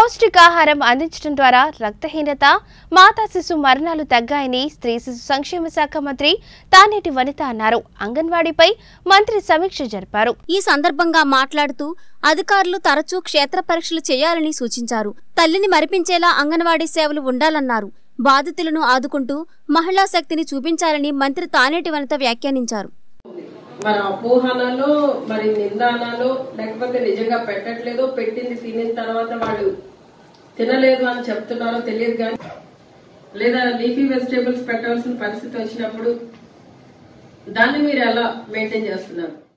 పౌష్టికాహారం అందించడం ద్వారా రక్తహీనత మాతా శిశు మరణాలు తగ్గాయని స్త్రీ శిశు సంక్షేమ శాఖ మంత్రి తానేటి వనిత అన్నారు అంగన్వాడీపై మంత్రి సమీక్ష జరిపారు ఈ సందర్భంగా మాట్లాడుతూ అధికారులు తరచూ క్షేత్ర పరీక్షలు చేయాలని సూచించారు తల్లిని మరిపించేలా అంగన్వాడీ సేవలు ఉండాలన్నారు బాధితులను ఆదుకుంటూ మహిళా శక్తిని చూపించాలని మంత్రి తానేటి వనిత వ్యాఖ్యానించారు మరి అపోహనలో మరి నిందానాలో లేకపోతే నిజంగా పెట్టట్లేదో పెట్టింది తినిన తర్వాత వాళ్ళు తినలేదు అని చెప్తున్నారో తెలియదు కానీ లేదా లీఫీ వెజిటేబుల్స్ పెట్టాల్సిన పరిస్థితి వచ్చినప్పుడు దాన్ని మీరు ఎలా మెయింటైన్ చేస్తున్నారు